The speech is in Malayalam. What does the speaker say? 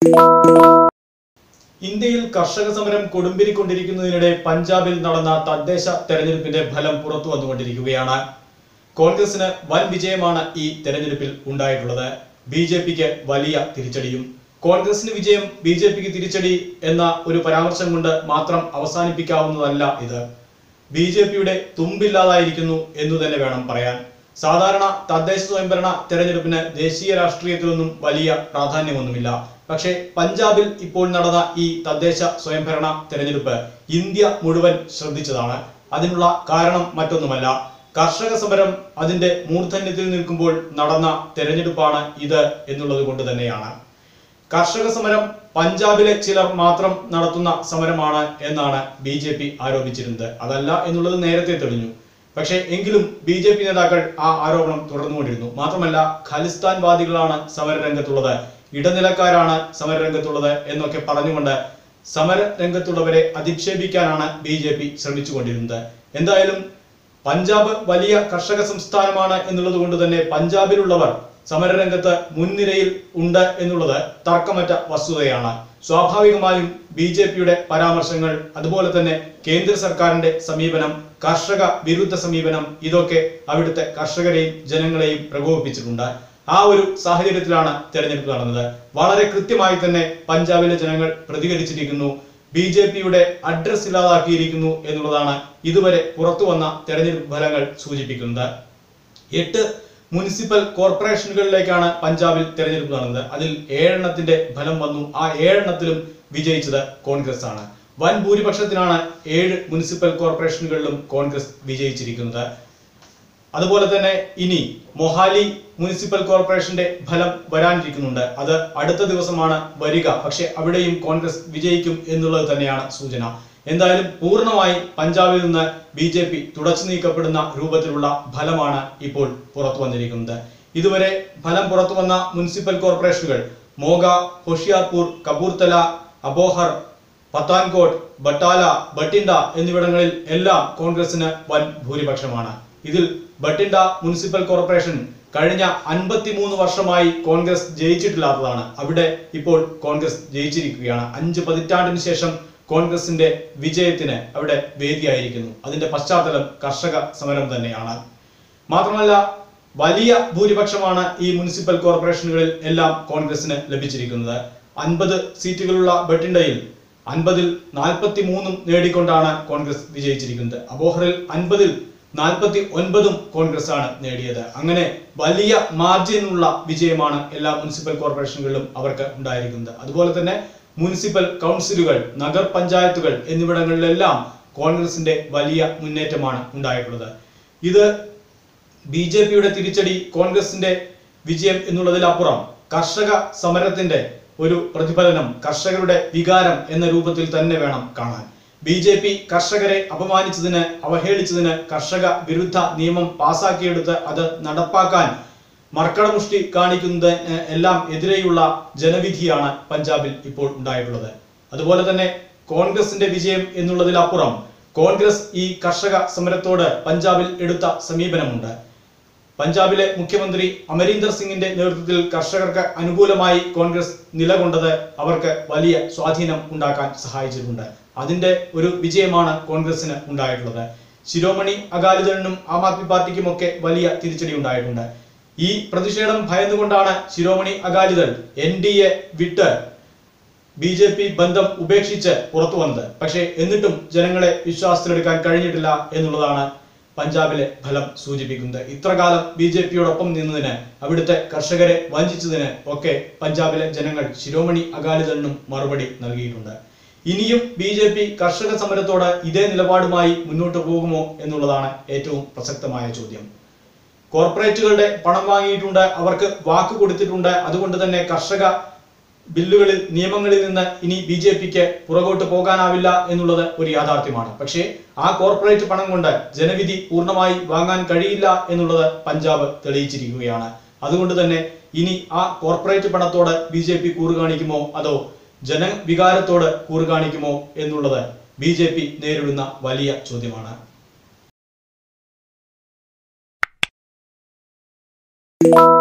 ഇന്ത്യയിൽ കർഷക സമരം കൊടുമ്പിരിക്കൊണ്ടിരിക്കുന്നതിനിടെ പഞ്ചാബിൽ നടന്ന തദ്ദേശ തെരഞ്ഞെടുപ്പിന്റെ ഫലം പുറത്തു വന്നുകൊണ്ടിരിക്കുകയാണ് കോൺഗ്രസിന് വൻ വിജയമാണ് ഈ തെരഞ്ഞെടുപ്പിൽ ഉണ്ടായിട്ടുള്ളത് ബി ജെ പിക്ക് വലിയ തിരിച്ചടിയും കോൺഗ്രസിന് വിജയം ബി ജെ പിക്ക് തിരിച്ചടി എന്ന ഒരു പരാമർശം കൊണ്ട് മാത്രം അവസാനിപ്പിക്കാവുന്നതല്ല ഇത് ബി ജെ പിയുടെ തുമ്പില്ലാതായിരിക്കുന്നു എന്നു തന്നെ വേണം പറയാൻ സാധാരണ തദ്ദേശ സ്വയംഭരണ തെരഞ്ഞെടുപ്പിന് ദേശീയ രാഷ്ട്രീയത്തിലൊന്നും വലിയ പ്രാധാന്യമൊന്നുമില്ല പക്ഷേ പഞ്ചാബിൽ ഇപ്പോൾ നടന്ന ഈ തദ്ദേശ സ്വയംഭരണ തെരഞ്ഞെടുപ്പ് ഇന്ത്യ മുഴുവൻ ശ്രദ്ധിച്ചതാണ് അതിനുള്ള കാരണം മറ്റൊന്നുമല്ല കർഷക സമരം അതിന്റെ മൂർധന്യത്തിൽ നിൽക്കുമ്പോൾ നടന്ന തെരഞ്ഞെടുപ്പാണ് ഇത് എന്നുള്ളത് കൊണ്ട് തന്നെയാണ് കർഷക സമരം പഞ്ചാബിലെ ചിലർ മാത്രം നടത്തുന്ന സമരമാണ് എന്നാണ് ബി ജെ പി ആരോപിച്ചിരുന്നത് അതല്ല എന്നുള്ളത് നേരത്തെ തെളിഞ്ഞു പക്ഷേ എങ്കിലും ബി ജെ പി നേതാക്കൾ ആ ആരോപണം തുടർന്നുകൊണ്ടിരുന്നു മാത്രമല്ല ഖലിസ്ഥാൻവാദികളാണ് സമരരംഗത്തുള്ളത് ഇടനിലക്കാരാണ് സമരരംഗത്തുള്ളത് എന്നൊക്കെ പറഞ്ഞുകൊണ്ട് സമര രംഗത്തുള്ളവരെ അധിക്ഷേപിക്കാനാണ് ബി ജെ പി ശ്രമിച്ചുകൊണ്ടിരുന്നത് എന്തായാലും പഞ്ചാബ് വലിയ കർഷക സംസ്ഥാനമാണ് എന്നുള്ളത് കൊണ്ട് തന്നെ പഞ്ചാബിലുള്ളവർ സമരരംഗത്ത് മുൻനിരയിൽ ഉണ്ട് എന്നുള്ളത് തർക്കമറ്റ വസ്തുതയാണ് സ്വാഭാവികമായും ബി ജെ പിയുടെ പരാമർശങ്ങൾ അതുപോലെ തന്നെ കേന്ദ്ര സർക്കാരിന്റെ സമീപനം കർഷക വിരുദ്ധ സമീപനം ഇതൊക്കെ അവിടുത്തെ കർഷകരെയും ജനങ്ങളെയും പ്രകോപിപ്പിച്ചിട്ടുണ്ട് ആ ഒരു സാഹചര്യത്തിലാണ് തെരഞ്ഞെടുപ്പ് നടന്നത് വളരെ കൃത്യമായി തന്നെ പഞ്ചാബിലെ ജനങ്ങൾ പ്രതികരിച്ചിരിക്കുന്നു ബി ജെ പിയുടെ അഡ്രസ് ഇല്ലാതാക്കിയിരിക്കുന്നു എന്നുള്ളതാണ് ഇതുവരെ പുറത്തു വന്ന തെരഞ്ഞെടുപ്പ് ഫലങ്ങൾ സൂചിപ്പിക്കുന്നത് എട്ട് മുനിസിപ്പൽ കോർപ്പറേഷനുകളിലേക്കാണ് പഞ്ചാബിൽ തെരഞ്ഞെടുപ്പ് നടന്നത് അതിൽ ഏഴെണ്ണത്തിന്റെ ഫലം വന്നു ആ ഏഴെണ്ണത്തിലും വിജയിച്ചത് കോൺഗ്രസ് ആണ് വൻ ഭൂരിപക്ഷത്തിനാണ് ഏഴ് മുനിസിപ്പൽ കോർപ്പറേഷനുകളിലും കോൺഗ്രസ് വിജയിച്ചിരിക്കുന്നത് അതുപോലെ തന്നെ ഇനി മൊഹാലി മുനിസിപ്പൽ കോർപ്പറേഷന്റെ ഫലം വരാനിരിക്കുന്നുണ്ട് അത് അടുത്ത ദിവസമാണ് വരിക പക്ഷെ അവിടെയും കോൺഗ്രസ് വിജയിക്കും എന്നുള്ളത് തന്നെയാണ് സൂചന എന്തായാലും പൂർണ്ണമായി പഞ്ചാബിൽ നിന്ന് ബി ജെ പി തുടച്ചു നീക്കപ്പെടുന്ന രൂപത്തിലുള്ള ഫലമാണ് ഇപ്പോൾ പുറത്തു വന്നിരിക്കുന്നത് ഇതുവരെ ഫലം പുറത്തു വന്ന മുനിസിപ്പൽ കോർപ്പറേഷനുകൾ മോഗ ഹോഷിയാർപൂർ കപൂർത്തല അബോഹർ പത്താൻകോട്ട് ബട്ടാല ബട്ടിൻഡ എന്നിവിടങ്ങളിൽ എല്ലാം കോൺഗ്രസിന് വൻ ഭൂരിപക്ഷമാണ് ഇതിൽ ബട്ടിൻഡ മുനിസിപ്പൽ കോർപ്പറേഷൻ കഴിഞ്ഞ അൻപത്തിമൂന്ന് വർഷമായി കോൺഗ്രസ് ജയിച്ചിട്ടില്ലാത്തതാണ് അവിടെ ഇപ്പോൾ കോൺഗ്രസ് ജയിച്ചിരിക്കുകയാണ് അഞ്ച് പതിറ്റാണ്ടിന് ശേഷം കോൺഗ്രസിന്റെ വിജയത്തിന് അവിടെ വേദിയായിരിക്കുന്നു അതിന്റെ പശ്ചാത്തലം കർഷക സമരം തന്നെയാണ് മാത്രമല്ല വലിയ ഭൂരിപക്ഷമാണ് ഈ മുനിസിപ്പൽ കോർപ്പറേഷനുകളിൽ എല്ലാം കോൺഗ്രസിന് ലഭിച്ചിരിക്കുന്നത് അൻപത് സീറ്റുകളുള്ള ബട്ടിൻഡയിൽ അൻപതിൽ നാൽപ്പത്തി മൂന്നും നേടിക്കൊണ്ടാണ് കോൺഗ്രസ് വിജയിച്ചിരിക്കുന്നത് അബോഹറിൽ അൻപതിൽ നാൽപ്പത്തി ഒൻപതും കോൺഗ്രസ് ആണ് നേടിയത് അങ്ങനെ വലിയ മാർജിനുള്ള വിജയമാണ് എല്ലാ മുനിസിപ്പൽ കോർപ്പറേഷനുകളിലും അവർക്ക് ഉണ്ടായിരിക്കുന്നത് അതുപോലെ തന്നെ മുനിസിപ്പൽ കൗൺസിലുകൾ നഗർ പഞ്ചായത്തുകൾ എന്നിവിടങ്ങളിലെല്ലാം കോൺഗ്രസിന്റെ വലിയ മുന്നേറ്റമാണ് ഉണ്ടായിട്ടുള്ളത് ഇത് ബി ജെ പിയുടെ തിരിച്ചടി കോൺഗ്രസിന്റെ വിജയം എന്നുള്ളതിലപ്പുറം കർഷക സമരത്തിന്റെ ഒരു പ്രതിഫലനം കർഷകരുടെ വികാരം എന്ന രൂപത്തിൽ തന്നെ വേണം കാണാൻ ബി ജെ പി കർഷകരെ അപമാനിച്ചതിന് അവഹേളിച്ചതിന് കർഷക വിരുദ്ധ നിയമം പാസാക്കിയെടുത്ത് അത് നടപ്പാക്കാൻ മർക്കടമുഷ്ടി കാണിക്കുന്നത് എല്ലാം എതിരെയുള്ള ജനവിധിയാണ് പഞ്ചാബിൽ ഇപ്പോൾ ഉണ്ടായിട്ടുള്ളത് അതുപോലെ തന്നെ കോൺഗ്രസിന്റെ വിജയം എന്നുള്ളതിലപ്പുറം കോൺഗ്രസ് ഈ കർഷക സമരത്തോട് പഞ്ചാബിൽ എടുത്ത സമീപനമുണ്ട് പഞ്ചാബിലെ മുഖ്യമന്ത്രി അമരീന്ദർ സിംഗിന്റെ നേതൃത്വത്തിൽ കർഷകർക്ക് അനുകൂലമായി കോൺഗ്രസ് നിലകൊണ്ടത് അവർക്ക് വലിയ സ്വാധീനം ഉണ്ടാക്കാൻ സഹായിച്ചിട്ടുണ്ട് അതിന്റെ ഒരു വിജയമാണ് കോൺഗ്രസിന് ഉണ്ടായിട്ടുള്ളത് ശിരോമണി അകാലിദളിനും ആം ആദ്മി പാർട്ടിക്കുമൊക്കെ വലിയ തിരിച്ചടി ഉണ്ടായിട്ടുണ്ട് ഈ പ്രതിഷേധം ഭയന്നുകൊണ്ടാണ് Shiromani Akali Dal N D A വിട്ട് ബി ജെ പി ബന്ധം ഉപേക്ഷിച്ച് പുറത്തു വന്നത് പക്ഷേ എന്നിട്ടും ജനങ്ങളെ വിശ്വാസത്തിലെടുക്കാൻ കഴിഞ്ഞിട്ടില്ല എന്നുള്ളതാണ് പഞ്ചാബിലെ ഫലം സൂചിപ്പിക്കുന്നത് ഇത്രകാലം ബി ജെ പിയോടൊപ്പം നിന്നതിന് അവിടുത്തെ കർഷകരെ വഞ്ചിച്ചതിന് ഒക്കെ പഞ്ചാബിലെ ജനങ്ങൾ ശിരോമണി അകാലിദളിനും മറുപടി നൽകിയിട്ടുണ്ട് ഇനിയും ബി ജെ പി കർഷക സമരത്തോട് ഇതേ നിലപാടുമായി മുന്നോട്ട് പോകുമോ എന്നുള്ളതാണ് ഏറ്റവും പ്രസക്തമായ ചോദ്യം കോർപ്പറേറ്റുകളുടെ പണം വാങ്ങിയിട്ടുണ്ട് അവർക്ക് വാക്ക് കൊടുത്തിട്ടുണ്ട് അതുകൊണ്ട് തന്നെ കർഷക ബില്ലുകളിൽ നിയമങ്ങളിൽ നിന്ന് ഇനി ബി ജെ പിക്ക് പുറകോട്ട് പോകാനാവില്ല എന്നുള്ളത് ഒരു യാഥാർത്ഥ്യമാണ് പക്ഷേ ആ കോർപ്പറേറ്റ് പണം കൊണ്ട് ജനവിധി പൂർണ്ണമായി വാങ്ങാൻ കഴിയില്ല എന്നുള്ളത് പഞ്ചാബ് തെളിയിച്ചിരിക്കുകയാണ് അതുകൊണ്ട് തന്നെ ഇനി ആ കോർപ്പറേറ്റ് പണത്തോട് ബി ജെ പി കൂറ് കാണിക്കുമോ അതോ ജനവികാരത്തോട് കൂറ് കാണിക്കുമോ എന്നുള്ളത് ബി ജെ പി നേരിടുന്ന വലിയ ചോദ്യമാണ് you